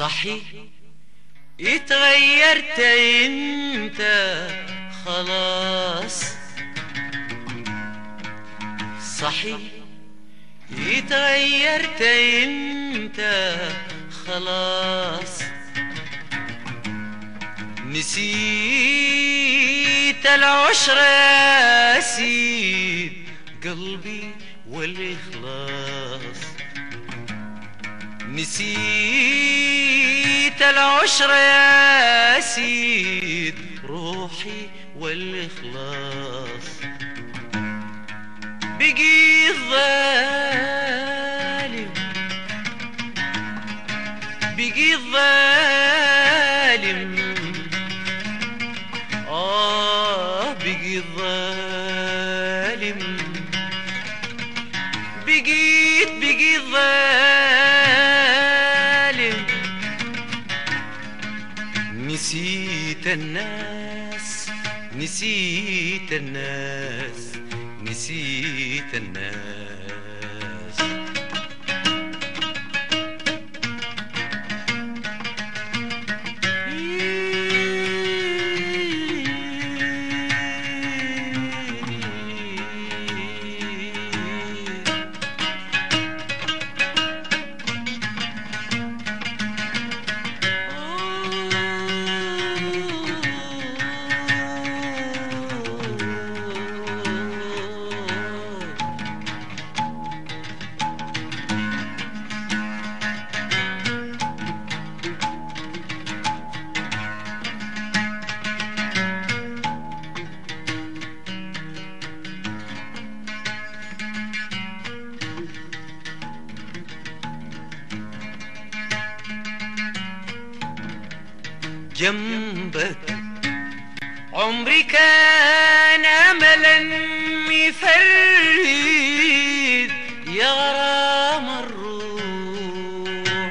صحيح اتغيرت انت خلاص صحيح اتغيرت انت خلاص نسيت العشرة يا سيد قلبي والإخلاص نسيت العشرة يا سيد روحي والإخلاص بقي الظالم بقي الظالم آه بقي الظالم بقيت بقي الظالم نسيت الناس نسيت الناس نسيت الناس جنبك عمري كان املا مفرد يا غرام الروح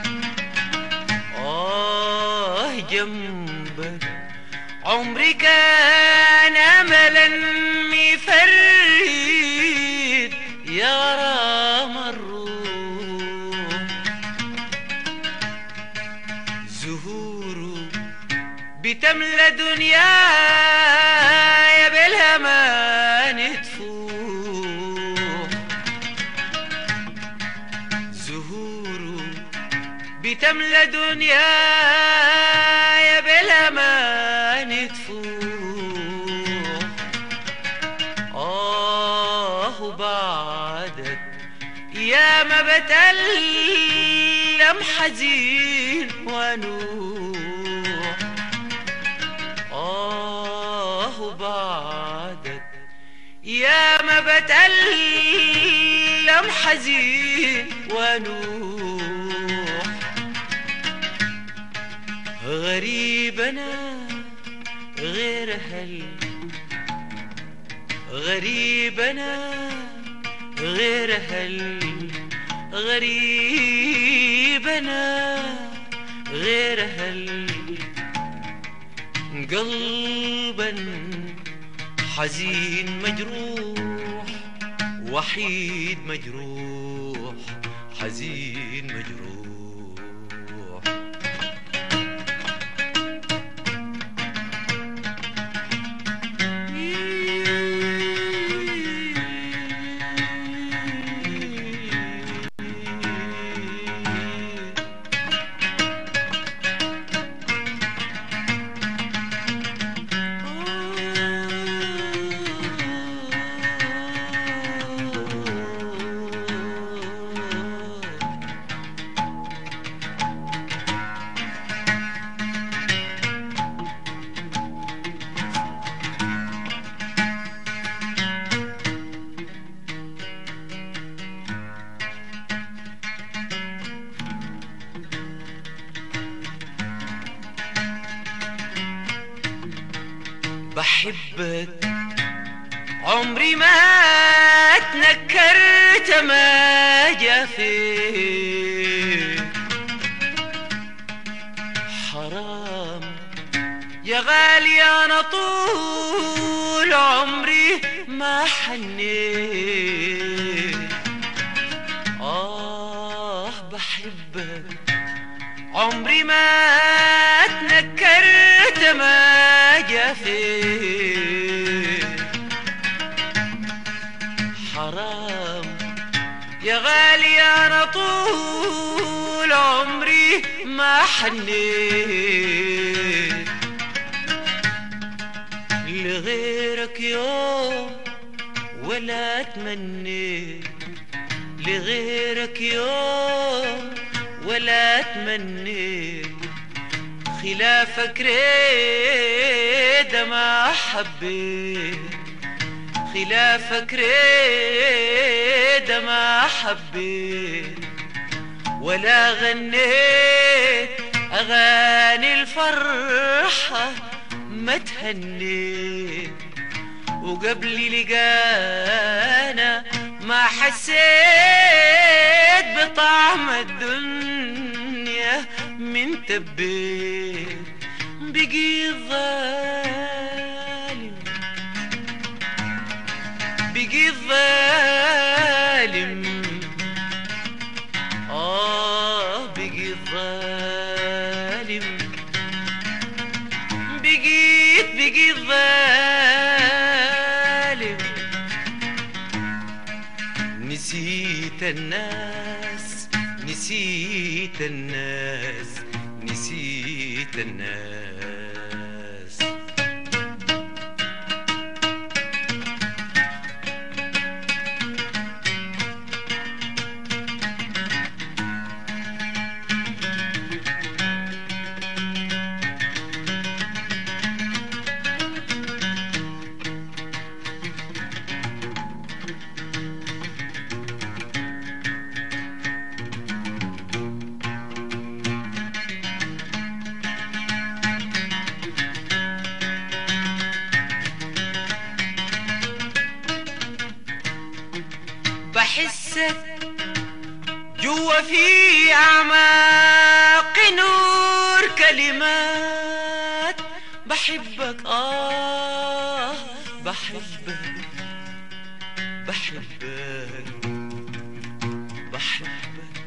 آه جنبك عمري كان املا مفرد يا غرام الروح زهوره بتملى دنياي بالهمان تفوح زهوره بتملى دنياي بالهمان تفوح آه وبعدك يا ما بتألم حزين ونوح آه وبعدك يا ما بتألم حزين ونوح غريب أنا غير هل غريب أنا غير هل غريب أنا غير هل قلبا حزين مجروح وحيد مجروح حزين مجروح بحبك عمري ما تنكرت ما جفيت حرام يا غالي انا طول عمري ما حنيت آه بحبك عمري ما تنكرت ما جفيت حرام يا غالي انا طول عمري ما حنيت لغيرك يوم ولا تمنيت لغيرك يوم ولا تمنيت خلافك ريد ما حبيت خلافك ريد ما حبيت ولا غنيت أغاني الفرحة ما تهنيت وقبل لقانا ما حسيت بطعم الدنيا من تبيت بقي ظالم بقي ظالم آه بقي ظالم بقيت بقيت ظالم نسيت الناس نسيت الناس نسيت الناس بحسك جوا في أعماق نور كلمات بحبك آه بحبك بحبك بحبك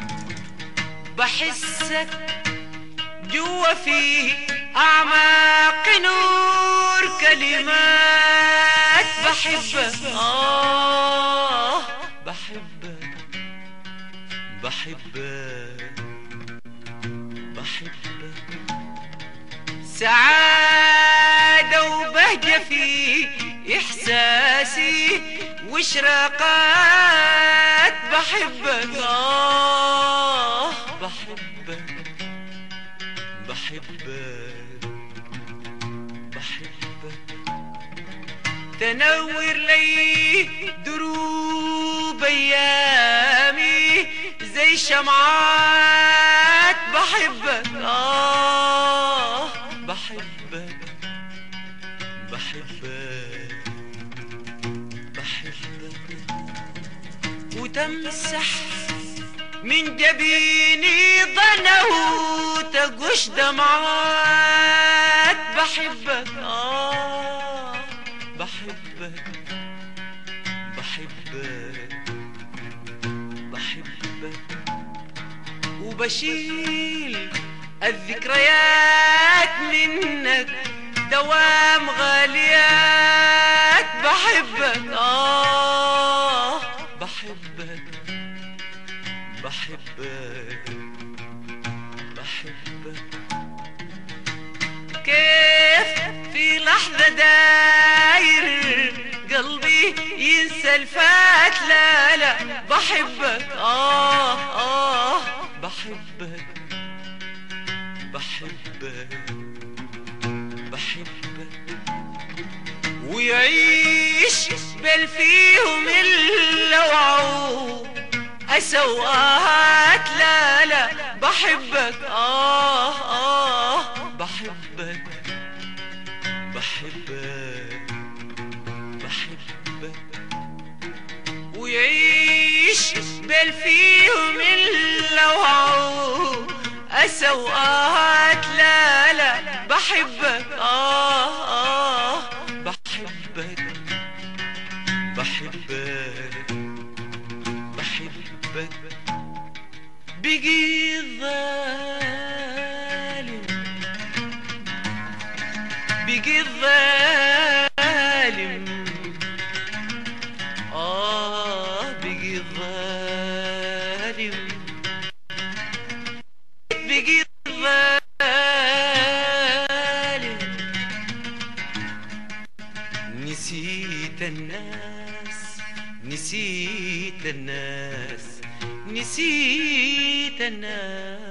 بحسك جوا في أعماق نور كلمات بحبك آه بحبك بحبك بحبك سعادة وبهجة في إحساسي وإشراقات بحبك آه بحبك بحبك بحبك تنور لي دروب ايامي زي شمعات بحبك اه بحبك بحبك بحبك وتمسح من جبيني ضنه تقش دمعات بحبك آه بحبك بحبك بحبك وبشيل الذكريات منك دوام غاليات بحبك آه بحبك بحبك بحبك كيف في لحظة داير قلبي ينسى الفات لا لا بحبك آه آه بحبك بحبك بحبك ويعيش بل فيهم اللوعو أسوءات لا لا بحبك آه آه بحبك بحبك بحبك ويعيش بل فيهم اللوعو أسوءات لا لا بحبك آه آه بحبك بحبك بحبك بقي ظالم بقي الظالم آه بقي الظالم بقي الظالم نسيت الناس نسيت الناس نسيت الناس